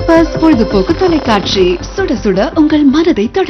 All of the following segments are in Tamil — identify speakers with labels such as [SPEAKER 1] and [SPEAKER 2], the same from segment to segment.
[SPEAKER 1] பெப்பர்ஸ் பொழுதுபோக்கு தொலைக்காட்சி சுட சுட உங்கள் மனதை தொட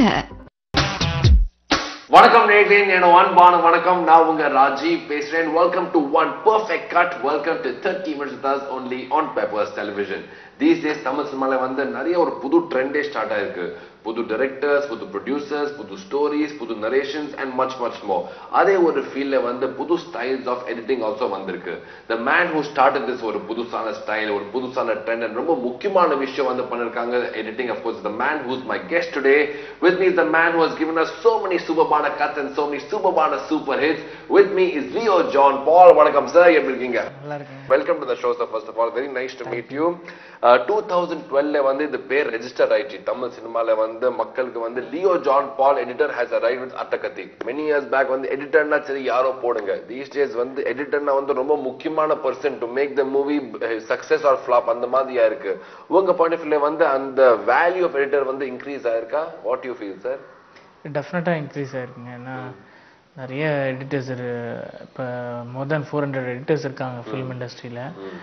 [SPEAKER 2] வணக்கம் நேர்களே నేను அன்பான வணக்கம் நான் உங்க ராஜீவ் பேசுறேன் welcome to one perfect cut welcome to 30 minutes with us only on papers television these days Tamil சினிமால வந்து நிறைய ஒரு புது ட்ரெண்டே ஸ்டார்ட் ஆயிருக்கு புது டைரக்டர்ஸ் புது ப்ரொடியூசர்ஸ் புது ஸ்டோரிஸ் புது நரேஷன்ஸ் அண்ட் மச் மச் மோ அதே ஒரு ஃபீல்ட்ல வந்து புது ஸ்டைல்ஸ் ஆஃப் எடிட்டிங் ஆல்சோ வந்திருக்கு the man who started this ஒரு புதுசான ஸ்டைல் ஒரு புதுசான ட்ரெண்ட் ரொம்ப முக்கியமான விஷயம் வந்து பண்ணிருக்காங்க editing of course the man who's my guest today with me is the man who has given us so many superbana cuts and so many superbana super hits with me is Leo John Paul வணக்கம் சார் எப்படி இருக்கீங்க
[SPEAKER 3] நல்லா இருக்கேன்
[SPEAKER 2] welcome to the show sir first of all very nice to meet you two thousand டுவெல்ல வந்து இது பேர் ரெஜிஸ்டர் ஆயிடுச்சு தமிழ் சினிமால வந்து மக்களுக்கு வந்து Leo John Paul editor has arrive with Attakathi many years back வந்து எடிட்டர்னா சரி யாரோ போடுங்க தீஸ் டேஸ் வந்து எடிட்டர்னா வந்து ரொம்ப முக்கியமான person to make the movie success or flop அந்த மாதிரியா இருக்கு உங்க பாயிண்ட் ஆஃப் வியூல வந்து அந்த வேல்யூ ஆஃப் எடிட்டர் வந்து இன்க்ரீஸ் ஆயிருக்கா வாட் யூ ஃபீல் சார்
[SPEAKER 3] டெஃபினட்டாக இன்க்ரீஸ் ஆயிருக்குங்க ஏன்னா நிறைய எடிட்டர்ஸ் இப்போ more then four hundred editors இருக்காங்க ஃபிலிம் இண்டஸ்ட்ரியில்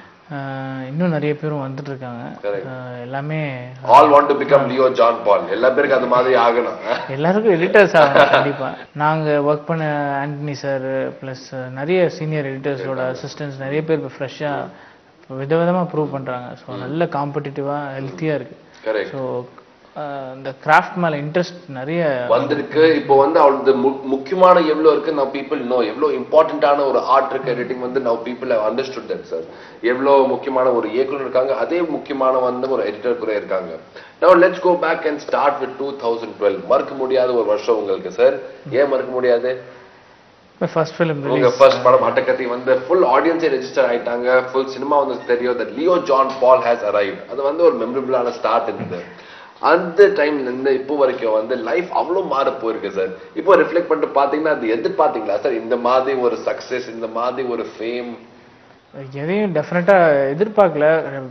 [SPEAKER 3] இன்னும் நிறைய பேரும் வந்துட்டு இருக்காங்க
[SPEAKER 2] Correct.
[SPEAKER 3] அஹ் எல்லாமே
[SPEAKER 2] all want to become Leo John Paul எல்லா பேருக்கும் அந்த மாதிரி ஆகணும்
[SPEAKER 3] எல்லாருக்கும் எடிட்டர்ஸ் ஆகணும் கண்டிப்பாக நாங்கள் ஒர்க் பண்ண ஆண்டனி சார் ப்ளஸ் நிறைய சீனியர் எடிட்டர்ஸோட அசிஸ்டன்ஸ் நிறைய பேர் இப்போ ஃப்ரெஷ்ஷாக விதவிதமாக ப்ரூவ் பண்ணுறாங்க ஸோ நல்ல காம்படிட்டிவாக ஹெல்த்தியாக இருக்குது
[SPEAKER 2] கரெக்ட்
[SPEAKER 3] ஸோ இந்த கிராஃப்ட் மேலே இன்ட்ரெஸ்ட் நிறைய
[SPEAKER 2] வந்திருக்கு இப்போ வந்து அவளது மு- முக்கியமான எவ்வளவு இருக்கு now people know எவ்வளவு இம்பார்ட்டன்டான ஒரு ஆர்ட் இருக்கு எடிட்டிங் வந்து now people have understood that sir எவ்வளவு முக்கியமான ஒரு இயக்குனர் இருக்காங்க அதே முக்கியமான வந்து ஒரு எடிட்டர் கூட இருக்காங்க now let's go back and start with 2012 மறக்க முடியாத ஒரு வருஷம் உங்களுக்கு சார் ஏன் மறக்க முடியாது
[SPEAKER 3] ஃபர்ஸ்ட் ஃபிலிம்
[SPEAKER 2] உங்க ஃபர்ஸ்ட் படம் அட்டக்கத்தி வந்து ஃபுல் ஆடியன்ஸே ரெஜிஸ்டர் ஆயிட்டாங்க ஃபுல் சினிமா வந்து தெரியும் that Leo John Paul has arrived அது வந்து ஒரு மெமரபிளான ஸ்டார்ட் இருந்தது அந்த டைம்ல இருந்து இப்போ வரைக்கும் வந்து லைஃப் அவ்வளவு மாற போயிருக்கு சார் இப்போ ரிஃப்ளெக்ட் பண்ணிட்டு பாத்தீங்கன்னா அது எதிர்பார்த்தீங்களா சார் இந்த மாதிரி ஒரு சக்சஸ் இந்த மாதிரி ஒரு ஃபேம்
[SPEAKER 3] எதையும் டெஃபினட்டாக எதிர்பார்க்கல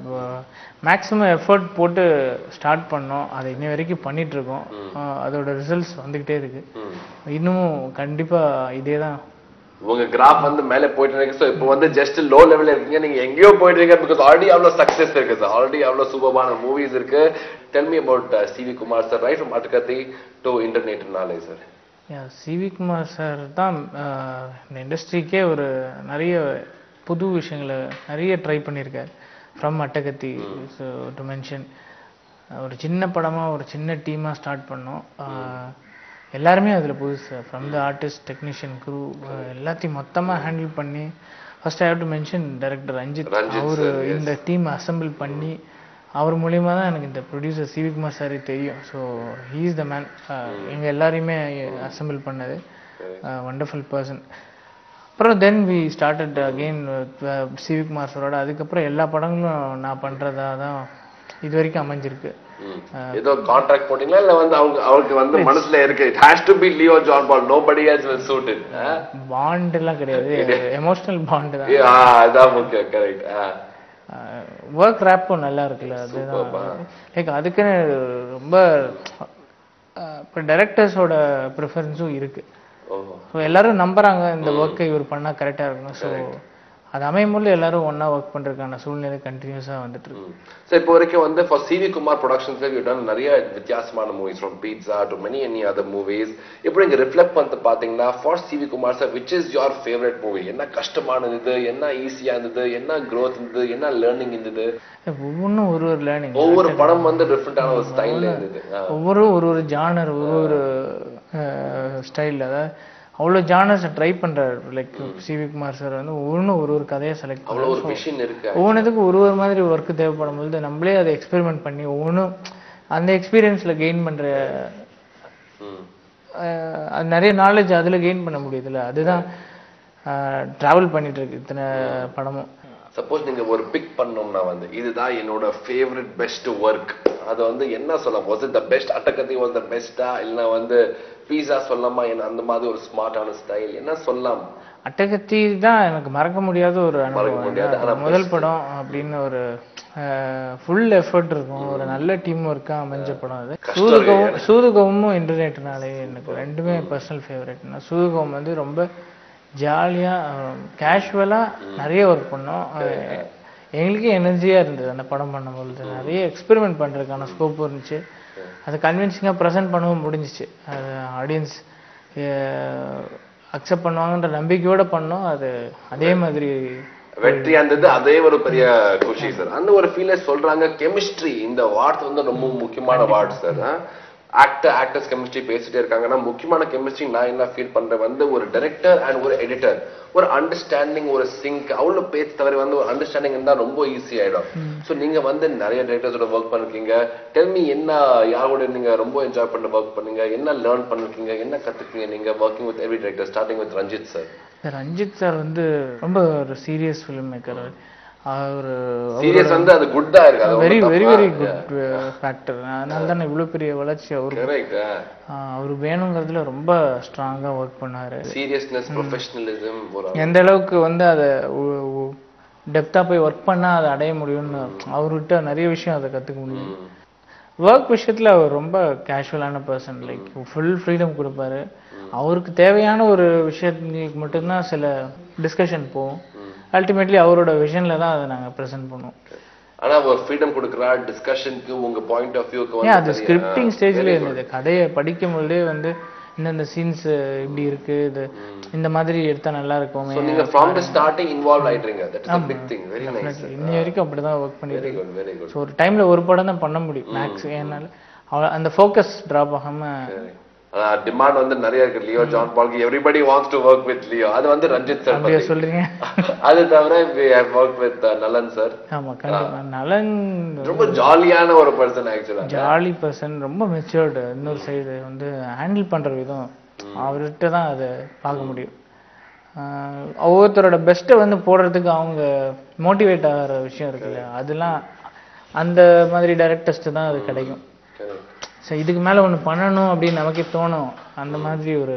[SPEAKER 3] மேக்ஸிமம் எஃபர்ட் போட்டு ஸ்டார்ட் பண்ணோம் அதை இன்ன வரைக்கும் பண்ணிட்டு இருக்கோம் அஹ் அதோட ரிசல்ட்ஸ் வந்துக்கிட்டே இருக்கு இன்னமும் கண்டிப்பாக இதே தான்
[SPEAKER 2] உங்க கிராஃப் வந்து மேல போயிட்டு இருக்கு ஸோ இப்போ வந்து ஜஸ்ட் லோ லெவல்ல இருக்கீங்க நீங்க எங்கேயோ போயிட்டு இருக்கீங்க பிகாஸ் ஆல்ரெடி அவ்வளவு சக்சஸ் இருக்கு சார் ஆல்ரெடி அவ்வளவு சூப்பரான மூவிஸ் இருக்கு tell me about CV Kumar sir right from Attakathi to இன்டர்நெட் நாளே சார்
[SPEAKER 3] சிவி குமார் சார் தான் அஹ், இந்த இண்டஸ்ட்ரிக்கே ஒரு நிறைய புது விஷயங்களை நிறைய ட்ரை பண்ணியிருக்காரு ஃப்ரம் அட்டகத்தி டு மென்ஷன் ஒரு சின்ன படமாக ஒரு சின்ன டீமாக ஸ்டார்ட் பண்ணோம் அஹ், எல்லாருமே அதில் புதுசு from the artist technician crew எல்லாத்தையும் மொத்தமாக ஹேண்டில் பண்ணி first I have to mention director Ranjith
[SPEAKER 2] Ranjith
[SPEAKER 3] அவர்
[SPEAKER 2] sir, yes.
[SPEAKER 3] இந்த டீம் அசெம்பிள் பண்ணி அவர் மூலியமா தான் எனக்கு இந்த ப்ரொடியூசர் சிவிகுமார் சார் தெரியும் so he is the man எங்க எல்லாரையுமே அசெம்பிள் பண்ணது வண்டர்ஃபுல் பர்சன் அப்புறம் then we started again CV Kumar சாரோட அதுக்கப்புறம் எல்லா படங்களும் நான் பண்றதா தான் இது வரைக்கும் அமைஞ்சிருக்கு
[SPEAKER 2] ஏதோ கான்ட்ராக்ட் போட்டீங்களா இல்ல வந்து அவங்க அவருக்கு வந்து மனசுல இருக்கு it has to be Leo John Paul nobody has will suit it
[SPEAKER 3] bond எல்லாம் கிடையாது எமோஷனல் பாண்ட் தான்
[SPEAKER 2] அதான் முக்கியம் கரெக்ட்
[SPEAKER 3] ஒர்க் ரேப்பும் நல்லா இருக்குல்ல அதுதான் லைக் அதுக்குன்னு ரொம்ப இப்போ டைரக்டர்ஸோட ப்ரிஃபரன்ஸும் இருக்கு
[SPEAKER 2] ஓஹோ
[SPEAKER 3] ஸோ எல்லாரும் நம்புறாங்க இந்த ஒர்க்கை இவர் பண்ணா கரெக்டா இருக்கணும் ஸோ அது அமையும் போது எல்லாரும் ஒண்ணா ஒர்க் பண்றதுக்கான சூழ்நிலை கண்டினியூஸா வந்துட்டு இருக்கு
[SPEAKER 2] ஸோ இப்போ வரைக்கும் வந்து ஃபார் சிவி குமார் ப்ரொடக்ஷன்ஸ்ல யூ டன் நிறைய வித்தியாசமான movies from pizza to many any other movies இப்போ நீங்க ரிஃப்ளெக்ட் பண்ணிட்டு பாத்தீங்கன்னா for CV Kumar sir which is your favourite movie என்ன கஷ்டமானது இது என்ன ஈஸியா இருந்தது என்ன growth இருந்தது என்ன லேர்னிங் இருந்தது
[SPEAKER 3] ஒவ்வொன்றும் ஒரு ஒரு லேர்னிங்
[SPEAKER 2] ஒவ்வொரு படம் வந்து டிஃப்ரெண்டான ஒரு ஸ்டைல்ல இருந்தது ஆ.
[SPEAKER 3] ஒவ்வொரு ஒரு ஒரு ஜானர் ஒரு ஒரு ஸ்டைல் அதாவது அவ்வளோ ஜானர்ஸை ட்ரை பண்றாரு லைக் சிவிகுமார் சார் வந்து ஒவ்வொன்றும் ஒரு ஒரு கதையை செலக்ட்
[SPEAKER 2] அவ்வளவு ஒரு மிஷின் இருக்கு
[SPEAKER 3] ஒவ்வொன்றுத்துக்கும் ஒரு ஒரு மாதிரி ஒர்க் தேவைப்படும் பொழுது நம்மளே அதை எக்ஸ்பெரிமெண்ட் பண்ணி ஒவ்வொன்றும் அந்த எக்ஸ்பீரியன்ஸ்ல கெயின் பண்ற
[SPEAKER 2] ம்.
[SPEAKER 3] அஹ், அது நிறைய நாலேஜ் அதுல கெயின் பண்ண முடியுதுல்ல அதுதான் டிராவல் பண்ணிட்டு இருக்கு இத்தனை படமும்
[SPEAKER 2] சப்போஸ் நீங்க ஒரு பிக் பண்ணோம்னா வந்து இதுதான் என்னோட ஃபேவரட் பெஸ்ட் ஒர்க் அது வந்து என்ன சொல்லலாம் was it the best Attakathi was the பெஸ்டா இல்ல வந்து பீஸா சொல்லலாமா என்ன அந்த மாதிரி ஒரு ஸ்மார்ட்டான ஸ்டைல் என்ன சொல்லலாம்
[SPEAKER 3] அட்டகத்தி தான் எனக்கு மறக்க முடியாத ஒரு
[SPEAKER 2] மறக்க
[SPEAKER 3] அனுபவம்
[SPEAKER 2] முடியாத, ஆனா
[SPEAKER 3] அது முதல் படம் அப்படின்னு ஒரு ஃபுல் எஃபர்ட் இருக்கும் ஒரு நல்ல டீம் ஒர்க்கா அமைஞ்ச படம் அது
[SPEAKER 2] கஷ்டம்
[SPEAKER 3] சூதுகவும்
[SPEAKER 2] இருக்கு.
[SPEAKER 3] சூதுகவுமும் இன்டர்நெட்னாலே எனக்கு ரெண்டுமே பர்சனல் ஃபேவரட்னா சூதுகவும் வந்து ரொம்ப ஜாலியா கேஷுவலா நிறைய ஒர்க் பண்ணோம் அஹ், எங்களுக்கே எனர்ஜியாக இருந்தது அந்த படம் பண்ணும்பொழுது நிறைய எக்ஸ்பெரிமெண்ட் பண்ணுறதுக்கான ஸ்கோப் இருந்துச்சு அது கன்வின்சிங்காக ப்ரெசென்ட் பண்ணவும் முடிஞ்சிச்சு அது ஆடியன்ஸ் அக்செப்ட் பண்ணுவாங்கன்ற நம்பிக்கையோட பண்ணோம் அது அதே மாதிரி
[SPEAKER 2] வெற்றி இருந்தது அதே ஒரு பெரிய குஷி சார் அந்த ஒரு ஃபீல சொல்றாங்க கெமிஸ்ட்ரி இந்த வார்த்தை வந்து ரொம்ப முக்கியமான word sir actor actors chemistry பேசிட்டே இருக்காங்கன்னா முக்கியமான கெமிஸ்ட்ரி நான் என்ன ஃபீல் பண்றேன் வந்து ஒரு டைரக்டர் அண்ட் ஒரு எடிட்டர் ஒரு அண்டர்ஸ்டாண்டிங் ஒரு சிங்க் அவ்வளவு பேச்சு தவிர வந்து ஒரு அண்டர்ஸ்டாண்டிங் இருந்தா ரொம்ப ஈஸி ஆயிடும் சோ நீங்க வந்து நிறைய டைரக்டர்ஸோட ஒர்க் பண்ணிருக்கீங்க டெல்மி என்ன யாரோட நீங்க ரொம்ப என்ஜாய் பண்ண ஒர்க் பண்ணீங்க என்ன லேர்ன் பண்ணிருக்கீங்க என்ன கத்துக்கீங்க நீங்க working with every director starting with Ranjith sir
[SPEAKER 3] Ranjith sir வந்து ரொம்ப ஒரு சீரியஸ் ஃபிலிம் மேக்கர் அவர்
[SPEAKER 2] சீரியஸ் வந்து அது குட்டா இருக்கு அது
[SPEAKER 3] very very very good factor அதனால தான் இவ்வளோ பெரிய வளர்ச்சி அவருக்கு
[SPEAKER 2] கரெக்ட்
[SPEAKER 3] ஆஹ் அவர் வேணுங்கிறதுல ரொம்ப ஸ்ட்ராங்காக ஒர்க் பண்ணாரு
[SPEAKER 2] சீரியஸ்னஸ் ப்ரொஃபஷனலிசம் ஒரு
[SPEAKER 3] எந்த அளவுக்கு வந்து அதை டெப்த்தாக போய் ஒர்க் பண்ணால் அதை அடைய முடியும்னு அவர்கிட்ட நிறைய விஷயம் அதை கற்றுக்க முடியும் ஒர்க் விஷயத்தில் அவர் ரொம்ப கேஷுவலான பர்சன் லைக் ஃபுல் ஃப்ரீடம் கொடுப்பாரு அவருக்கு தேவையான ஒரு விஷயத்துக்கு மட்டும்தான் சில டிஸ்கஷன் போகும் அல்டிமேட்லி அவரோட விஷனில் தான் அதை நாங்கள் ப்ரெசென்ட் பண்ணுவோம்
[SPEAKER 2] ஆனா ஒரு ஃப்ரீடம் கொடுக்குறா டிஸ்கஷனுக்கு உங்க பாயிண்ட் ஆஃப் வியூக்கு
[SPEAKER 3] ஏன் அது
[SPEAKER 2] வந்து
[SPEAKER 3] ஸ்கிரிப்டிங் ஸ்டேஜ்ல இருந்தது கதையை படிக்கும் பொழுதே வந்து இந்தந்த சீன்ஸ் இப்படி இருக்கு இது இந்த மாதிரி எடுத்தா நல்லா இருக்குமே
[SPEAKER 2] So, நீங்க ஃப்ரம் த ஸ்டார்டிங் இன்வால்வ் ஆயிடுறீங்க that is big thing very nice
[SPEAKER 3] இன்னி வரைக்கும் அப்படிதான் ஒர்க் பண்ணி
[SPEAKER 2] very good very good
[SPEAKER 3] so ஒரு டைம்ல ஒரு படம் தான் பண்ண முடியும் மேக்ஸ் என்னால அவ- அந்த ஃபோக்கஸ் ட்ராப் ஆகாம
[SPEAKER 2] டிமாண்ட் வந்து நிறைய இருக்கு லியோ ஜான் பால்க்கு everybody wants to work with Leo அது வந்து ரஞ்சித் சார்
[SPEAKER 3] அப்படியே சொல்றீங்க
[SPEAKER 2] அது தவிர we have worked with uh, Nalan sir
[SPEAKER 3] ஆமா கண்டிப்பா நலன்
[SPEAKER 2] ரொம்ப ஜாலியான ஒரு பர்சன் ஆக்சுவலா
[SPEAKER 3] ஜாலி பர்சன் ரொம்ப மெச்சூர்டு இன்னொரு சைடு வந்து ஹேண்டில் பண்ற விதம் அவர்கிட்ட தான் அதை பார்க்க முடியும் ஆஹ் ஒவ்வொருத்தரோட பெஸ்ட்டை வந்து போடுறதுக்கு அவங்க மோட்டிவேட் ஆகிற விஷயம் இருக்குல்ல அதெல்லாம் அந்த மாதிரி டைரக்டர்ஸ்ட்டு தான் அது கிடைக்கும் ஸோ இதுக்கு மேலே ஒன்று பண்ணணும் அப்படின்னு நமக்கே தோணும் அந்த மாதிரி ஒரு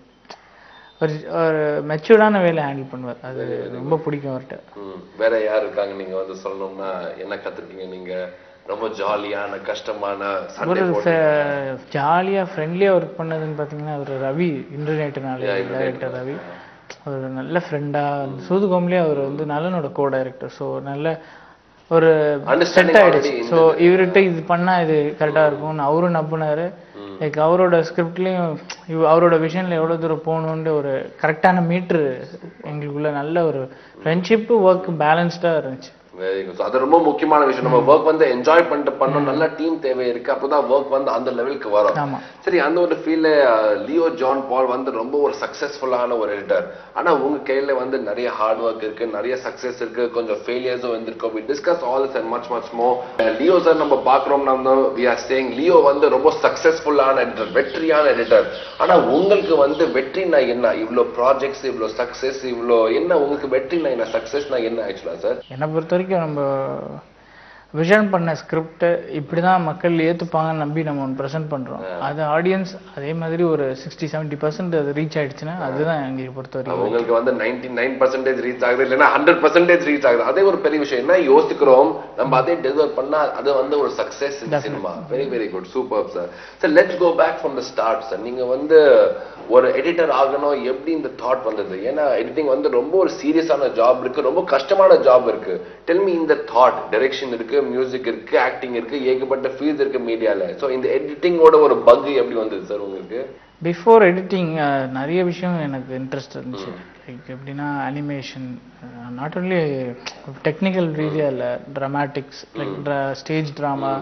[SPEAKER 3] ஒரு ஒரு மெச்சூர்டான வேலை ஹேண்டில் பண்ணுவார் அது ரொம்ப பிடிக்கும் அவர்கிட்ட
[SPEAKER 2] வேற யார் இருக்காங்க நீங்க வந்து சொல்லணும்னா என்ன கத்துருக்கீங்க நீங்க ரொம்ப ஜாலியான கஷ்டமான சண்டை
[SPEAKER 3] ஒரு
[SPEAKER 2] போட்டு
[SPEAKER 3] ஜாலியாக ஃப்ரெண்ட்லியாக ஒர்க் பண்ணதுன்னு பார்த்தீங்கன்னா ஒரு ரவி இன்டர்நெட் நாளே டைரக்டர் ரவி ஒரு நல்ல ஃப்ரெண்டாக சூதுகோம்லேயே அவர் வந்து நலனோட கோ டைரக்டர் ஸோ நல்ல ஒரு
[SPEAKER 2] Understanding
[SPEAKER 3] செட் ஆயிடுச்சு
[SPEAKER 2] already
[SPEAKER 3] ஸோ இவர்கிட்ட இது பண்ணா இது கரெக்டாக இருக்கும்னு அவரும் நம்பினாரு லைக் அவரோட ஸ்கிரிப்ட்லேயும் அவரோட விஷனில் எவ்வளோ தூரம் போகணுன்ற ஒரு கரெக்டான மீட்ரு எங்களுக்குள்ள நல்ல ஒரு ஃப்ரெண்ட்ஷிப்பு ஒர்க் பேலன்ஸ்டாக இருந்துச்சு
[SPEAKER 2] வெரி குட் அது ரொம்ப முக்கியமான விஷயம் நம்ம ஒர்க் வந்து என்ஜாய் பண்ணிட்டு பண்ணோம் நல்ல டீம் தேவை இருக்கு அப்பதான் ஒர்க் வந்து அந்த லெவலுக்கு வரும்
[SPEAKER 3] ஆமா.
[SPEAKER 2] சரி அந்த ஒரு ஃபீல்ல லியோ ஜான் பால் வந்து ரொம்ப ஒரு சக்சஸ்ஃபுல்லான ஒரு எடிட்டர் ஆனா உங்க கையில வந்து நிறைய ஹார்ட் ஒர்க் இருக்கு நிறைய சக்சஸ் இருக்கு கொஞ்சம் ஃபெயிலியர்ஸும் வந்திருக்கும் we discuss all is and much much more Leo sir நம்ம பாக்குறோம் நம்ம வி ஆர் சேயிங் லியோ வந்து ரொம்ப சக்சஸ்ஃபுல்லான எடிட்டர் வெற்றியான எடிட்டர் ஆனா உங்களுக்கு வந்து வெற்றினா என்ன இவ்ளோ ப்ராஜெக்ட்ஸ் இவ்ளோ சக்சஸ் இவ்ளோ என்ன உங்களுக்கு வெற்றினா என்ன சக்சஸ்னா என்ன ஆக்சுவலா சார்
[SPEAKER 3] என்னை பொறுத்த வரைக்கும் நம்ம விஷன் பண்ண ஸ்கிரிப்டை இப்படி தான் மக்கள் ஏற்றுப்பாங்கன்னு நம்பி நம்ம ஒன்று ப்ரெசென்ட் பண்ணுறோம் அது ஆடியன்ஸ் அதே மாதிரி ஒரு சிக்ஸ்டி செவன்ட்டி பர்சன்ட் அது ரீச் ஆயிடுச்சுன்னா அதுதான் எங்களை பொறுத்த வரைக்கும்
[SPEAKER 2] உங்களுக்கு வந்து நைன்டி நைன் பர்சன்டேஜ் ரீச் ஆகுது இல்லைன்னா ஹண்ட்ரட் பர்சன்டேஜ் ரீச் ஆகுது அதே ஒரு பெரிய விஷயம் என்ன யோசிக்கிறோம் நம்ம அதே டெலிவர் பண்ணா அது வந்து ஒரு success cinema very very good super sir sir let's go back from the start sir நீங்க வந்து ஒரு எடிட்டர் ஆகணும் எப்படி இந்த தாட் வந்தது ஏன்னா எடிட்டிங் வந்து ரொம்ப ஒரு சீரியஸான ஜாப் இருக்கு ரொம்ப கஷ்டமான ஜாப் இருக்கு டெல் மீ இந்த தாட் டைரக்ஷன் இருக்கு மியூசிக் இருக்கு ஆக்டிங் இருக்கு ஏகப்பட்ட ஃபீல்ஸ் இருக்கு மீடியால சோ இந்த எடிட்டிங்கோட ஒரு பக் எப்படி வந்தது சார் உங்களுக்கு
[SPEAKER 3] பிஃபோர் எடிட்டிங் நிறைய விஷயம் எனக்கு இன்ட்ரெஸ்ட் இருந்துச்சு லைக் எப்படின்னா அனிமேஷன் நாட் ஓன்லி டெக்னிக்கல் ரீதியாக இல்லை dramatics like stage drama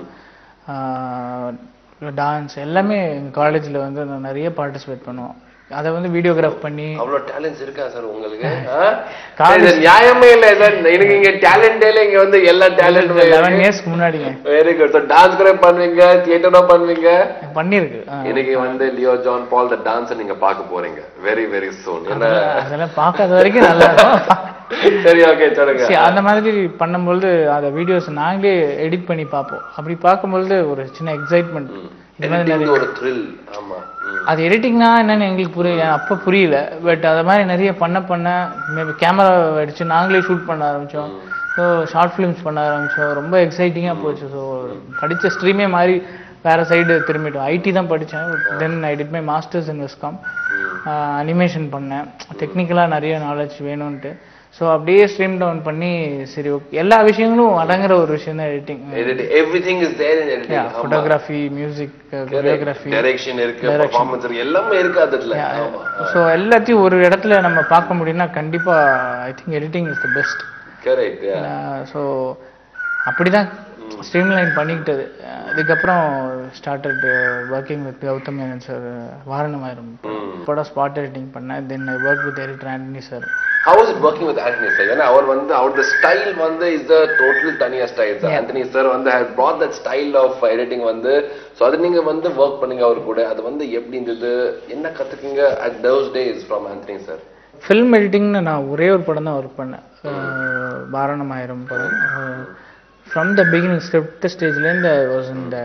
[SPEAKER 3] dance எல்லாமே எங்கள் காலேஜில் வந்து நான் நிறைய பார்ட்டிசிபேட் பண்ணுவோம் அதை வந்து வீடியோகிராஃப் பண்ணி
[SPEAKER 2] அவ்வளவு டேலண்ட்ஸ் இருக்கா சார் உங்களுக்கு
[SPEAKER 3] College-
[SPEAKER 2] இது நியாயமே இல்ல சார் எனக்கு இங்க டேலண்டே இல்ல இங்க வந்து எல்லா டேலண்ட்
[SPEAKER 3] லெவன் இயர்ஸ்க்கு முன்னாடிங்க
[SPEAKER 2] வெரி குட் சார் டான்ஸ் கூட பண்ணுவீங்க தியேட்டரும் பண்ணுவீங்க
[SPEAKER 3] பண்ணியிருக்கு ஆ.
[SPEAKER 2] இன்னைக்கு வந்து லியோ ஜான் பால் த டான்ஸ் நீங்க பார்க்க போறீங்க வெரி வெரி சூன் என்ன
[SPEAKER 3] அதெல்லாம் பார்க்காத வரைக்கும் நல்லா இருக்கும்
[SPEAKER 2] சரி ஓகே சொல்லுங்க
[SPEAKER 3] சரி, அந்த மாதிரி பண்ணும்பொழுது அந்த வீடியோஸ் நாங்களே எடிட் பண்ணி பார்ப்போம் அப்படி பார்க்கும்பொழுது ஒரு சின்ன எக்ஸைட்மெண்ட் இது மாதிரி
[SPEAKER 2] Editing ஒரு த்ரில் ஆமா ம்.
[SPEAKER 3] அது எடிட்டிங்னா என்னன்னு எங்களுக்கு புரியல அப்போ புரியல பட் அதை மாதிரி நிறைய பண்ண பண்ண மேபி கேமரா அடிச்சு நாங்களே ஷூட் பண்ண ஆரம்பிச்சோம் ஸோ ஷார்ட் ஃபிலிம்ஸ் பண்ண ஆரம்பிச்சோம் ரொம்ப எக்ஸைட்டிங்காக போச்சு ஸோ படித்த ஸ்ட்ரீமே மாதிரி வேற சைடு திரும்பிட்டோம் ஐடி தான் படித்தேன் தென் I did my masters in viscom animation பண்ணேன் டெக்னிக்கலாக நிறைய நாலேஜ் வேணும்ன்ட்டு ஸோ அப்படியே ஸ்ட்ரீம் டவுன் பண்ணி சரி okay. எல்லா விஷயங்களும் அடங்குற ஒரு விஷயம் தான் editing
[SPEAKER 2] Editing. Everything is there in editing. ஆமா.
[SPEAKER 3] Photography music
[SPEAKER 2] Correct.
[SPEAKER 3] Choreography
[SPEAKER 2] Direction இருக்கு performance இருக்கு எல்லாமே இருக்கு அதுல ஆமா.
[SPEAKER 3] ஸோ எல்லாத்தையும் ஒரு இடத்துல நம்ம பார்க்க முடியும்னா கண்டிப்பா I think editing is the best
[SPEAKER 2] correct
[SPEAKER 3] so அப்படிதான் ஸ்ட்ரீம்லைன் பண்ணிக்கிட்டது அதுக்கப்புறம் started working with Gautham Menon sir Vaaranam Aayiram படம் ஸ்பாட் எடிட்டிங் பண்ணேன் then I work with editor Antony sir
[SPEAKER 2] how is working with Antony sir ஏன்னா அவர் வந்து அவரோட ஸ்டைல் வந்து இஸ் த டோட்டல் தனியா ஸ்டைல் சார் ஆண்டனி சார் வந்து had brought that style of editing வந்து ஸோ அது நீங்க வந்து ஒர்க் பண்ணீங்க அவர் கூட அது வந்து எப்படி இருந்தது என்ன கத்துக்கீங்க at those days from Antony sir
[SPEAKER 3] film எடிட்டிங்னு நான் ஒரே ஒரு படம் தான் ஒர்க் பண்ணேன் அஹ், வாரணமாயிரம் படம் ஃப்ரம் த பிகினிங் ஸ்கிரிப்ட் ஸ்டேஜ்லேருந்து I was in the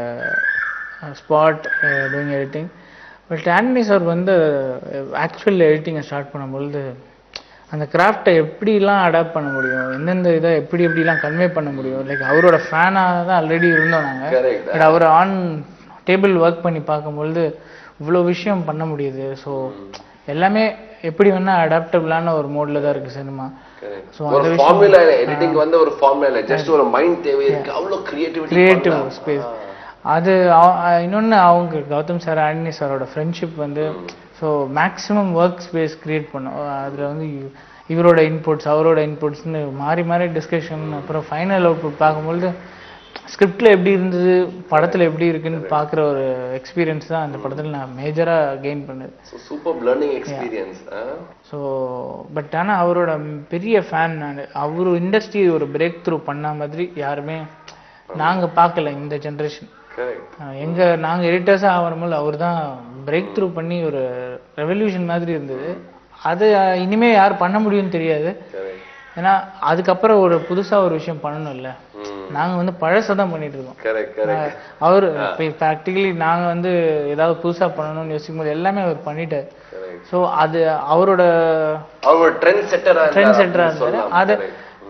[SPEAKER 3] spot doing editing but Antony sir வந்து ஆக்சுவல் எடிட்டிங்கை ஸ்டார்ட் பண்ணும்பொழுது அந்த கிராஃப்டை எப்படிலாம் அடாப்ட் பண்ண முடியும் எந்தெந்த இதை எப்படி எப்படிலாம் கன்வே பண்ண முடியும் லைக் அவரோட ஃபேனாக தான் ஆல்ரெடி இருந்தோம் நாங்கள்
[SPEAKER 2] கரெக்ட்
[SPEAKER 3] பட் அவர் ஆன் டேபிள் ஒர்க் பண்ணி பார்க்கும்பொழுது இவ்வளோ விஷயம் பண்ண முடியுது ஸோ எல்லாமே எப்படி வேணா அடாப்டபிளான ஒரு மோட்ல தான் இருக்கு சினிமா ஸோ
[SPEAKER 2] ஒரு ஃபார்முலா இல்ல எடிட்டிங் வந்து ஒரு ஃபார்முலா இல்ல ஜஸ்ட் ஒரு மைண்ட் தேவை இருக்கு அவ்வளவு கிரியேட்டிவிட்டி
[SPEAKER 3] கிரியேட்டிவ் ஸ்பேஸ் அது அவ- அஹ் இன்னொன்னு அவங்க கௌதம் சார் ஆண்டனி சாரோட ஃப்ரெண்ட்ஷிப் வந்து so maximum work space create பண்ணும் அதில் வந்து இ- இவரோட இன்புட்ஸ் அவரோட இன்புட்ஸ்னு மாறி மாறி டிஸ்கஷன் அப்புறம் ஃபைனல் அவுட்புட் பார்க்கும்பொழுது ஸ்கிரிப்டில் எப்படி இருந்தது படத்தில் எப்படி இருக்குன்னு பார்க்குற ஒரு எக்ஸ்பீரியன்ஸ் தான் அந்த படத்தில் நான் மேஜராக கெயின் பண்ணது
[SPEAKER 2] super learning experience
[SPEAKER 3] so but ஆனால் அவரோட பெரிய ஃபேன் நான் அவரு இண்டஸ்ட்ரி ஒரு பிரேக் த்ரூ பண்ண மாதிரி யாருமே நாங்கள் பார்க்கல இந்த ஜென்ரேஷன்
[SPEAKER 2] கரெக்ட்
[SPEAKER 3] எங்க நாங்க எடிட்டர்ஸாக ஆகிறோமோ அவர் தான் பிரேக் த்ரூ பண்ணி ஒரு ரெவல்யூஷன் மாதிரி இருந்தது அது அஹ், இனிமே யார் பண்ண முடியும்னு தெரியாது
[SPEAKER 2] கரெக்ட்
[SPEAKER 3] ஏன்னா அதுக்கப்புறம் ஒரு புதுசா ஒரு விஷயம் பண்ணணும்ல நாங்க வந்து பழசை தான் பண்ணிட்டு இருக்கோம்
[SPEAKER 2] கரெக்ட் கரெக்ட்
[SPEAKER 3] அவர் ப்ராக்டிகலி நாங்க வந்து ஏதாவது புதுசா பண்ணணும்னு யோசிக்கும் போது எல்லாமே அவர் பண்ணிட்டார்
[SPEAKER 2] கரெக்ட்
[SPEAKER 3] ஸோ அது அவரோட
[SPEAKER 2] அவர் ட்ரெண்ட் செட்டரா
[SPEAKER 3] Trend setter ஆ இருந்தாரு. அது-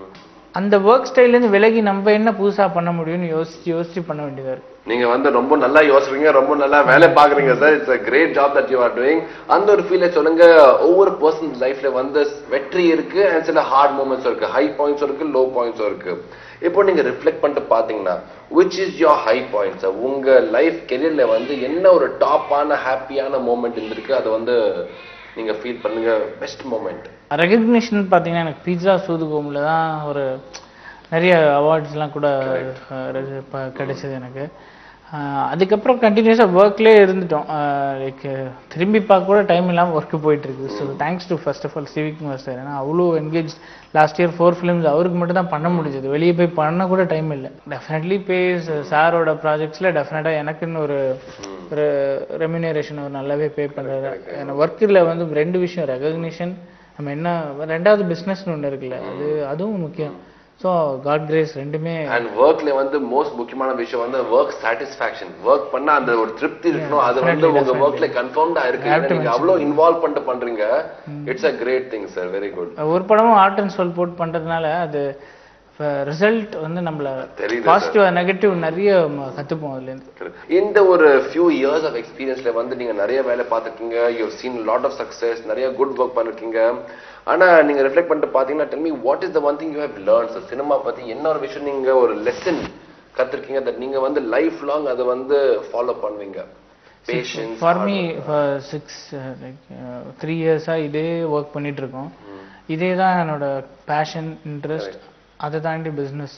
[SPEAKER 3] அந்த ஒர்க் ஸ்டைல்லேருந்து விலகி நம்ம என்ன புதுசா பண்ண முடியும்னு யோசிச்சு யோசிச்சு பண்ண வேண்டியதா இருக்கு
[SPEAKER 2] நீங்க வந்து ரொம்ப நல்லா யோசிக்கிறீங்க ரொம்ப நல்லா வேலை பாக்குறீங்க sir it's a great job that you are doing அந்த ஒரு ஃபீலை சொல்லுங்க ஒவ்வொரு பர்சன் லைஃப்ல வந்து வெற்றி இருக்கு அண்ட் சில ஹார்ட் மூமெண்ட்ஸ் இருக்கு ஹை பாயிண்ட்ஸ் இருக்கு லோ பாயிண்ட்ஸ் இருக்கு இப்போ நீங்க ரிஃப்ளெக்ட் பண்ணிட்டு பாத்தீங்கன்னா which is your high points உங்க லைஃப் கெரியர்ல வந்து என்ன ஒரு டாப்பான ஹாப்பியான மூமெண்ட் இருந்திருக்கு அதை வந்து நீங்க ஃபீல் பண்ணுங்க பெஸ்ட் மூமெண்ட்
[SPEAKER 3] ரெகக்னிஷன் பார்த்தீங்கன்னா எனக்கு பீட்சா சூதுகோமில் தான் ஒரு நிறைய அவார்ட்ஸ்லாம் கூட அஹ், ரெ- ப- கிடைச்சது எனக்கு அஹ், அதுக்கப்புறம் கண்டினியூஸாக ஒர்க்லேயே இருந்துட்டோம் லைக் திரும்பி பார்க்க கூட டைம் இல்லாமல் ஒர்க்கு போயிட்டு இருக்கு so thanks to first of all சிவிக் மாஸ்டர் ஏன்னா அவ்வளோ engage last year four films அவருக்கு மட்டும் தான் பண்ண முடிஞ்சது வெளியே போய் பண்ண கூட டைம் இல்லை டெஃபினெட்லி பேஸ் சாரோட ப்ராஜெக்ட்ஸில் டெஃபினட்டாக எனக்குன்னு ஒரு ஒரு ரெமினரேஷன் அவர் நல்லாவே பே பண்ணுறாரு ஏன்னா ஒர்க்கில் வந்து ரெண்டு விஷயம் ரெகக்னிஷன் நம்ம என்ன ரெண்டாவது பிஸ்னஸ்னு ஒன்று இருக்குல்ல அது அதுவும் முக்கியம் ஸோ காட் கிரேஸ் ரெண்டுமே
[SPEAKER 2] அண்ட் ஒர்க்ல வந்து மோஸ்ட் முக்கியமான விஷயம் வந்து ஒர்க் சாட்டிஸ்ஃபேக்ஷன் ஒர்க் பண்ணா அந்த ஒரு திருப்தி இருக்கணும் அது வந்து உங்க ஒர்க்ல கன்ஃபார்ம்டா இருக்கு ஏன்னா நீங்க அவ்வளவு இன்வால்வ் பண்ணிட்டு பண்றீங்க it's a great thing sir very good
[SPEAKER 3] ஒரு படமும் ஆர்ட் அண்ட் சொல் போட்டு பண்ணுறதுனால அது ரிசல்ட் வந்து நம்மள
[SPEAKER 2] தெரியுது
[SPEAKER 3] பாசிட்டிவ் நெகட்டிவ் நிறைய ம- கத்துப்போம் அதுலேருந்து
[SPEAKER 2] இந்த ஒரு ஃபியூ இயர்ஸ் ஆஃப் எக்ஸ்பீரியன்ஸ்ல வந்து நீங்க நிறைய வேலை பார்த்துருக்கீங்க you seen lot of success நிறைய குட் ஒர்க் பண்ணிருக்கீங்க ஆனா நீங்க ரிஃப்ளெக்ட் பண்ணிட்டு பாத்தீங்கன்னா tell me what is the one thing you have learn sir cinema பத்தி என்ன ஒரு விஷயம் நீங்க ஒரு லெசன் கத்துருக்கீங்க தட் நீங்க வந்து லைஃப் லாங் அதை வந்து ஃபாலோ பண்ணுவீங்க patience
[SPEAKER 3] for me six like three இயர்ஸாக இதே ஒர்க் பண்ணிட்டு இருக்கோம் இதே தான் என்னோட பேஷன் இன்ட்ரெஸ்ட் அதை தாண்டி பிஸ்னஸ்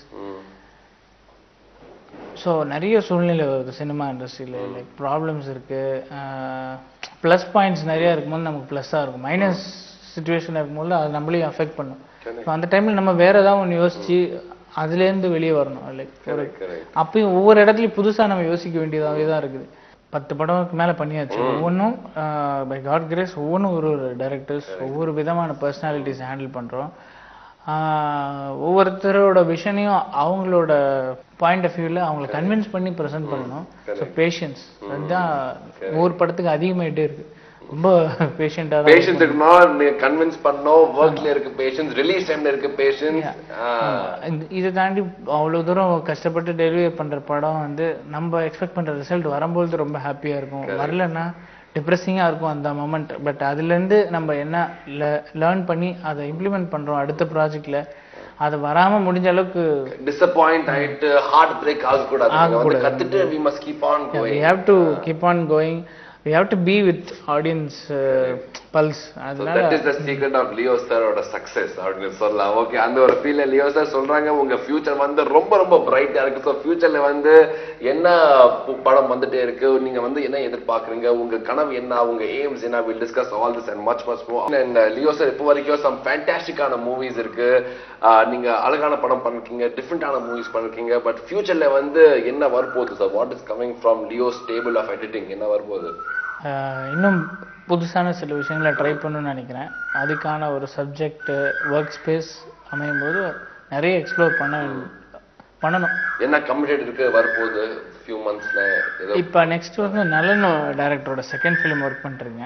[SPEAKER 3] ஸோ நிறைய சூழ்நிலை வருது சினிமா இண்டஸ்ட்ரியில் லைக் ப்ராப்ளம்ஸ் இருக்கு ப்ளஸ் பாயிண்ட்ஸ் நிறைய இருக்கும்போது நமக்கு ப்ளஸ்ஸாக இருக்கும் மைனஸ் சுச்சுவேஷன் இருக்கும்போது அது நம்மளையும் அஃபெக்ட் பண்ணும் ஸோ அந்த டைமில் நம்ம வேற ஏதாவது ஒன்று யோசிச்சு அதுலேருந்து வெளியே வரணும் லைக் ஒரு
[SPEAKER 2] correct.
[SPEAKER 3] அப்பயும் ஒவ்வொரு இடத்துலையும் புதுசா நம்ம யோசிக்க வேண்டியதாகவே தான் இருக்குது பத்து படம்க்கு மேல பண்ணியாச்சு ஒவ்வொன்றும் பை காட் கிரேஸ் ஒவ்வொன்றும் ஒரு ஒரு டைரக்டர்ஸ் ஒவ்வொரு விதமான பர்சனாலிட்டிஸ் ஹேண்டில் பண்றோம் ஆஹ் ஒவ்வொருத்தரோட விஷனையும் அவங்களோட பாயிண்ட் ஆஃப் வியூவில் அவங்கள கன்வின்ஸ் பண்ணி ப்ரெசென்ட் பண்ணணும் ஸோ பேஷன்ஸ் அதுதான் ஒவ்வொரு படத்துக்கு அதிகமாயிட்டே இருக்கு ரொம்ப பேஷண்ட்டாக தான்
[SPEAKER 2] பேஷன்ஸ் இருக்கணும் நீங்க கன்வின்ஸ் பண்ணணும் ஒர்க்ல இருக்கு பேஷன்ஸ் ரிலீஸ் டைம்ல இருக்கு பேஷன்ஸ்
[SPEAKER 3] இந்த- இதை தாண்டி அவ்வளவு தூரம் கஷ்டப்பட்டு டெலிவரி பண்ற படம் வந்து நம்ம எக்ஸ்பெக்ட் பண்ற ரிசல்ட் வரும்போது ரொம்ப ஹாப்பியா இருக்கும் வரலன்னா டிப்ரெஸிங்காக இருக்கும் அந்த மொமெண்ட் பட் அதுலேருந்து நம்ம என்ன லேர்ன் பண்ணி அதை இம்ப்ளிமெண்ட் பண்ணுறோம் அடுத்த ப்ராஜெக்டில் அது வராமல் முடிஞ்ச அளவுக்கு
[SPEAKER 2] டிசப்பாயிண்ட் ஆயிட்டு ஹார்ட் பிரேக் ஆகக்கூடாது நீங்க வந்து கத்துட்டு we must keep on
[SPEAKER 3] we
[SPEAKER 2] going
[SPEAKER 3] have to keep on going we have to be with audience uh, pulse அதனால
[SPEAKER 2] that is the secret of Leo சாரோட சக்சஸ் அப்படின்னு சொல்லலாம் ஓகே அந்த ஒரு ஃபீல்ல லியோ சார் சொல்றாங்க உங்க ஃபியூச்சர் வந்து ரொம்ப ரொம்ப பிரைட்டா இருக்கு ஸோ ஃபியூச்சர்ல வந்து என்ன பு- படம் வந்துட்டே இருக்கு நீங்க வந்து என்ன எதிர்பார்க்கறீங்க உங்க கனவு என்ன உங்க எய்ம்ஸ் என்ன will discuss all this and much much more and Leo sir இப்போ வரைக்கும் சம் ஃபேண்டாஸ்டிக்கான மூவிஸ் இருக்கு ஆஹ் நீங்க அழகான படம் பண்ணிருக்கீங்க டிஃப்ரெண்டான மூவிஸ் பண்ணிருக்கீங்க பட் ஃபியூச்சர்ல வந்து என்ன வரப்போகுது sir what is coming from Leo stable of editing என்ன வரப்போகுது
[SPEAKER 3] uh, இன்னும் புதுசான சில விஷயங்களை ட்ரை பண்ணணும்னு நினைக்கிறேன் அதுக்கான ஒரு சப்ஜெக்ட் ஒர்க் ஸ்பேஸ் அமையும் போது நிறைய எக்ஸ்ப்ளோர் பண்ண பண்ணணும்
[SPEAKER 2] என்ன கமிட்டட் இருக்கு வரப்போகுது ஃபியூ மந்த்ஸ்ல ஏதோ
[SPEAKER 3] இப்போ நெக்ஸ்ட் வந்து நலன் டைரக்டரோட செகண்ட் ஃபிலிம் ஒர்க் பண்ணிருங்க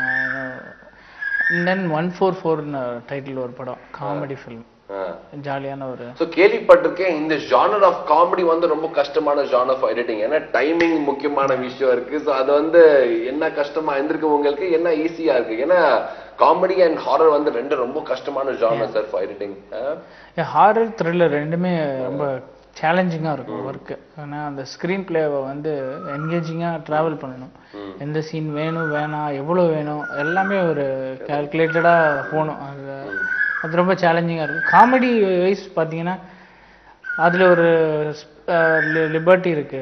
[SPEAKER 3] தென் ஒன் ஃபோர் ஃபோர்னு டைட்டில் ஒரு படம் காமெடி ஃபிலிம் ஜாலியான ஒரு
[SPEAKER 2] சோ கேள்விப்பட்டிருக்கேன் இந்த ஜானர் ஆஃப் காமெடி வந்து ரொம்ப கஷ்டமான ஜானர் ஆஃப் எடிட்டிங் ஏன்னா டைமிங் முக்கியமான விஷயம் இருக்கு சோ அது வந்து என்ன கஷ்டமா இருந்திருக்கு உங்களுக்கு என்ன ஈஸியா இருக்கு ஏன்னா காமெடி அண்ட் ஹாரர் வந்து ரெண்டு ரொம்ப கஷ்டமான genre sir for editing
[SPEAKER 3] horror thriller ரெண்டுமே ரொம்ப சேலஞ்சிங்காக இருக்கும் ஒர்க்கு ஏன்னா அந்த ஸ்க்ரீன் பிளேவை வந்து என்கேஜிங்காக ட்ராவல் பண்ணணும் எந்த சீன் வேணும் வேணாம் எவ்வளோ வேணும் எல்லாமே ஒரு கால்குலேட்டடாக போகணும் அது அது ரொம்ப சேலஞ்சிங்காக இருக்கும் காமெடி வைஸ் பார்த்தீங்கன்னா அதில் ஒரு லிபர்ட்டி இருக்கு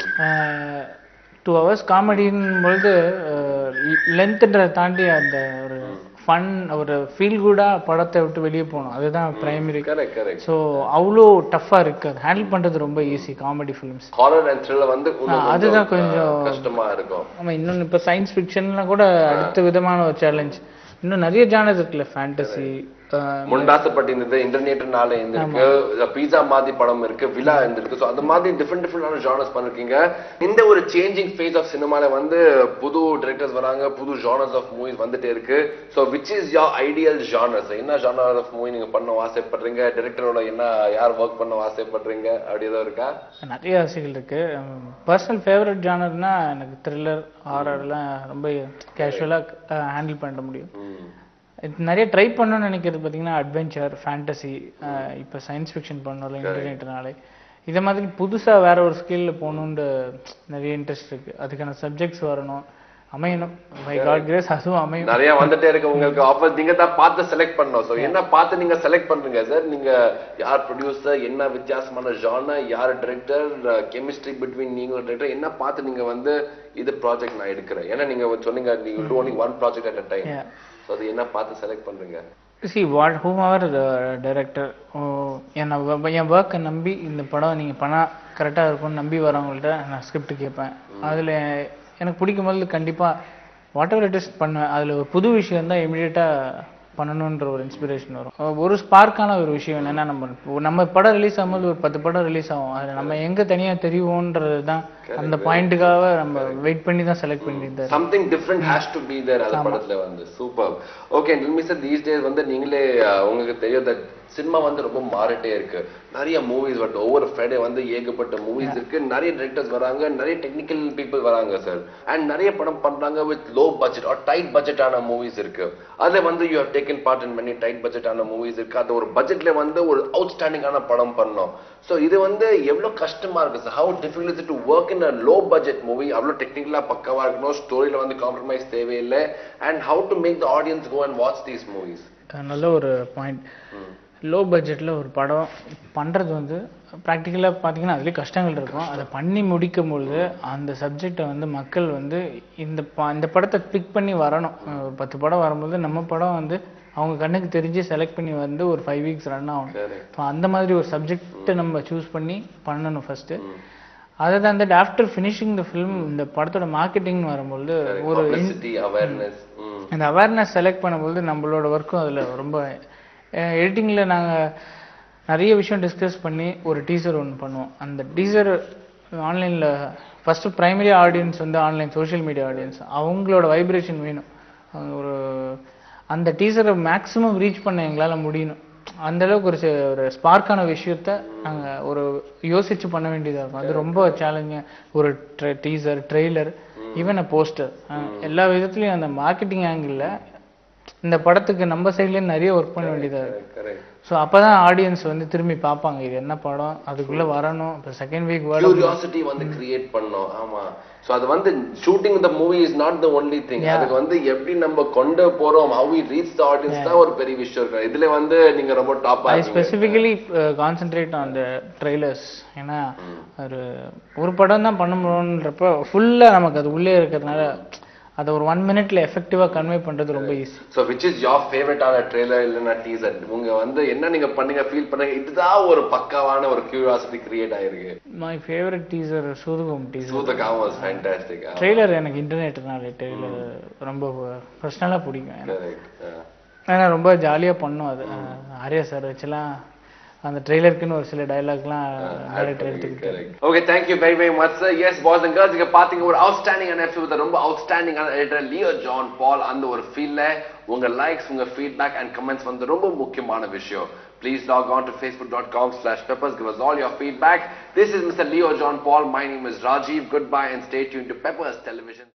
[SPEAKER 3] டூ ஹவர்ஸ் காமெடின் பொழுது லென்த்துன்றதை தாண்டி அந்த ஒரு ஃபன் ஒரு ஃபீல் குடாக படத்தை விட்டு வெளியே போகணும் அதுதான் பிரைமரி
[SPEAKER 2] கரெக்ட் கரெக்ட்
[SPEAKER 3] ஸோ அவ்வளோ டஃப்பாக இருக்கு அது ஹேண்டில் பண்ணுறது ரொம்ப easy comedy films
[SPEAKER 2] horror and thriller வந்து இன்னும்
[SPEAKER 3] அதுதான்
[SPEAKER 2] கொஞ்சம்
[SPEAKER 3] கொஞ்சம்
[SPEAKER 2] கஷ்டமா இருக்கும்
[SPEAKER 3] ஆமாம் இன்னொன்று இப்போ சயின்ஸ் ஃபிக்ஷன்லாம் கூட அடுத்த விதமான ஒரு சேலஞ்ச் இன்னும் நிறைய ஜானர்ஸ் இருக்குல்ல ஃபேண்டசி
[SPEAKER 2] முண்டாசப்பட்டிருந்தது இன்டர்நெட்னால இருந்திருக்கு பீஸா மாதிரி படம் இருக்கு விழா இருந்திருக்கு ஸோ அந்த மாதிரி டிஃப்ரெண்ட் டிஃப்ரெண்டான ஜானர்ஸ் பண்ணிருக்கீங்க இந்த ஒரு சேஞ்சிங் ஃபேஸ் ஆஃப் சினிமால வந்து புது டிரெக்டர்ஸ் வராங்க புது ஜானர்ஸ் ஆஃப் மூவிஸ் வந்துட்டே இருக்கு so which is your ideal genres என்ன ஜானர் ஆஃப் மூவி நீங்க பண்ண ஆசைப்படுறீங்க டிரெக்டரோட என்ன யார் ஒர்க் பண்ண ஆசைப்படுறீங்க அப்படி ஏதோ இருக்கா
[SPEAKER 3] நிறைய ஆசைகள் இருக்கு பர்சனல் ஃபேவரட் ஜானர்னா எனக்கு த்ரில்லர் ஹாரர்லாம் ரொம்ப கேஷுவலாக ஹேண்டில் பண்ண முடியும்
[SPEAKER 2] ம்.
[SPEAKER 3] இது நிறைய ட்ரை பண்ணணும்னு நினைக்கிறது பார்த்தீங்கன்னா அட்வென்ச்சர் ஃபேண்டசி இப்போ சயின்ஸ் ஃபிக்ஷன் பண்ணல இன்டர்நெட்னாலே இதை மாதிரி புதுசாக வேற ஒரு ஸ்கில்ல போகணுன்ற நிறைய இன்ட்ரெஸ்ட் இருக்கு அதுக்கான சப்ஜெக்ட்ஸ் வரணும் அமையணும் பை காட் கிரேஸ் அதுவும் அமையும்
[SPEAKER 2] நிறைய வந்துட்டே இருக்கு உங்களுக்கு ஆஃபர் நீங்க தான் பார்த்து செலக்ட் பண்ணணும் ஸோ என்ன பார்த்து நீங்க செலக்ட் பண்றீங்க சார் நீங்க யார் ப்ரொடியூசர் என்ன வித்தியாசமான ஜானர் யார் டிரெக்டர் கெமிஸ்ட்ரி பிட்வீன் நீங்க டிரெக்டர் என்ன பார்த்து நீங்க வந்து இது ப்ராஜெக்ட் நான் எடுக்கிறேன் ஏன்னா நீங்க சொன்னீங்க நீங்க do only one project at a time
[SPEAKER 3] Yeah.
[SPEAKER 2] So அது என்ன பார்த்து செலக்ட் பண்றீங்க
[SPEAKER 3] சி வாட் ஹூம் அவர் டைரக்டர் என்னை வ- என் ஒர்க்கை நம்பி இந்த படம் நீங்கள் பண்ணால் கரெக்டாக இருக்கும்னு நம்பி வரவங்கள்ட்ட நான் ஸ்கிரிப்ட் கேட்பேன் அதில் எனக்கு பிடிக்கும் போது கண்டிப்பாக வாட் எவர் இட் இஸ் பண்ணுவேன் அதில் ஒரு புது விஷயம் தான் இமீடியட்டாக பண்ணணுன்ற ஒரு இன்ஸ்பிரேஷன் வரும் அஹ் ஒரு ஸ்பார்க்கான ஒரு விஷயம் என்னன்னா நம்ம நம்ம படம் ரிலீஸ் ஆகும்போது ஒரு பத்து படம் ரிலீஸ் ஆகும் அதில் நம்ம எங்கே தனியாக தெரியுவோன்றது தான் அந்த பாயிண்ட்டுக்காக நம்ம வெயிட் பண்ணி தான் செலக்ட் பண்ணியிருந்தார்
[SPEAKER 2] something different has to be there அந்த படத்துல வந்து super okay sir these days வந்து நீங்களே அஹ், உங்களுக்கு தெரியும் தட் சினிமா வந்து ரொம்ப மாறிட்டே இருக்கு நிறைய மூவிஸ் பட் ஒவ்வொரு ஃப்ரைடே வந்து ஏகப்பட்ட மூவிஸ் இருக்கு நிறைய டிரெக்டர்ஸ் வராங்க நிறைய டெக்னிக்கல் பீப்புள் வராங்க சார் அண்ட் நிறைய படம் பண்றாங்க with low budget or tight பட்ஜெட்டான மூவிஸ் இருக்கு அதுல வந்து you have taken part in many tight பட்ஜெட்டான மூவிஸ் இருக்கு அது ஒரு பட்ஜெட்ல வந்து ஒரு அவுட்ஸ்டாண்டிங்கான படம் பண்ணோம் ஸோ இது வந்து எவ்வளவு கஷ்டமா இருக்கு sir how difficult to work in a low budget movie அவ்வளோ டெக்னிக்கலா பக்கவா இருக்கணும் ஸ்டோரியில வந்து காம்ப்ரமைஸ் தேவையில்லை and how to make the audience go and watch these movies
[SPEAKER 3] நல்ல ஒரு பாயிண்ட் லோ பட்ஜெட்டில் ஒரு படம் பண்ணுறது வந்து ப்ராக்டிக்கலாக பார்த்தீங்கன்னா அதுலேயே கஷ்டங்கள் இருக்கும் அதை பண்ணி முடிக்கும் பொழுது அந்த சப்ஜெக்டை வந்து மக்கள் வந்து இந்த ப இந்த படத்தை பிக் பண்ணி வரணும் அஹ் ஒரு பத்து படம் வரும்போது நம்ம படம் வந்து அவங்க கண்ணுக்கு தெரிஞ்சு செலக்ட் பண்ணி வந்து ஒரு ஃபைவ் வீக்ஸ் ரன் ஆகணும் ஸோ அந்த மாதிரி ஒரு சப்ஜெக்டை நம்ம சூஸ் பண்ணி பண்ணணும் ஃபஸ்ட்டு அதை தந்துட்டு ஆஃப்டர் ஃபினிஷிங் த ஃபிலிம் இந்த படத்தோட மார்க்கெட்டிங்னு வரும்பொழுது ஒரு
[SPEAKER 2] பப்ளிசிட்டி அவேர்னஸ்
[SPEAKER 3] அந்த அவேர்னஸ் செலக்ட் பண்ணும்போது நம்மளோட ஒர்க்கும் அதில் ரொம்ப எடிட்டிங்கில் நாங்கள் நிறைய விஷயம் டிஸ்கஸ் பண்ணி ஒரு டீசர் ஒன்று பண்ணுவோம் அந்த டீசர் ஆன்லைனில் ஃபஸ்ட்டு ப்ரைமரி ஆடியன்ஸ் வந்து ஆன்லைன் சோஷியல் மீடியா ஆடியன்ஸ் அவங்களோட வைப்ரேஷன் வேணும் அவங்க ஒரு அந்த டீசரை மேக்ஸிமம் ரீச் பண்ண எங்களால் முடியணும் அந்த அளவுக்கு ஒரு சி- ஒரு ஸ்பார்க்கான விஷயத்த நாங்கள் ஒரு யோசிச்சு பண்ண வேண்டியதாக இருக்கும் அது ரொம்ப சேலஞ்சிங் ஒரு teaser trailer even a poster எல்லா விதத்துலயும் அந்த மார்க்கெட்டிங் ஆங்கிளில் இந்த படத்துக்கு நம்ம சைட்லேயும் நிறைய ஒர்க் பண்ண வேண்டியதாக இருக்கு
[SPEAKER 2] கரெக்ட்
[SPEAKER 3] ஸோ அப்பதான் ஆடியன்ஸ் வந்து திரும்பி பார்ப்பாங்க இது என்ன படம் அதுக்குள்ள வரணும் இப்போ செகண்ட் வீக் வேர்டு
[SPEAKER 2] கியூரியாசிட்டி வந்து கிரியேட் பண்ணோம் ஆமா சோ அது வந்து shooting the movie is not the only thing அதுக்கு வந்து எப்படி நம்ம கொண்டு போறோம் how we reach the audience தான் ஒரு பெரிய விஷயம் இருக்கு இதுல வந்து நீங்க ரொம்ப டாப்பா
[SPEAKER 3] I specifically concentrate on the trailers ஏன்னா ஒரு ஒரு படம் தான் பண்ண முடியுன்றப்ப ஃபுல்லாக நமக்கு அது உள்ளே இருக்கிறதுனால அதை ஒரு ஒன் மினிட்ல எஃபெக்டிவாக கன்வே பண்றது ரொம்ப easy
[SPEAKER 2] so which is your ஃபேவரட்டான ட்ரெய்லர் இல்லைன்னா டீசர் உங்க வந்து என்ன நீங்க பண்ணீங்க ஃபீல் பண்ணுங்க இதுதான் ஒரு பக்காவான ஒரு கியூரியாசிட்டி கிரியேட் ஆயிருக்கு
[SPEAKER 3] my favourite teaser Soodhu Kavvum teaser
[SPEAKER 2] Soodhu Kavvum was fantastic
[SPEAKER 3] trailer எனக்கு இன்டர்நெட்னால ட்ரெய்லர் ரொம்ப பர்சனலாக பிடிக்கும் எனக்கு.
[SPEAKER 2] கரெக்ட்
[SPEAKER 3] ஏன்னா ரொம்ப ஜாலியாக பண்ணும் அது ஆர்யா சார் வச்சுலாம் அந்த ட்ரெய்லருக்குன்னு ஒரு சில டைலாக்லாம் டேரக்டர் எடுத்துக்கிட்டு
[SPEAKER 2] okay thank you very very much sir yes boys and girls இங்க பாத்தீங்க ஒரு அவுட்ஸ்டாண்டிங் எபிசோட் ரொம்ப அவுட்ஸ்டாண்டிங் எடிட்டர் லியோ ஜான் பால் அந்த ஒரு ஃபீல்ட்ல உங்க லைக்ஸ் உங்க ஃபீட்பேக் அண்ட் கமெண்ட்ஸ் வந்து ரொம்ப முக்கியமான விஷயம் Please log on to facebook.com slash peppers. Give us all your feedback. This is Mr. Leo John Paul. My name is Rajiv. Goodbye and stay tuned to Peppers Television.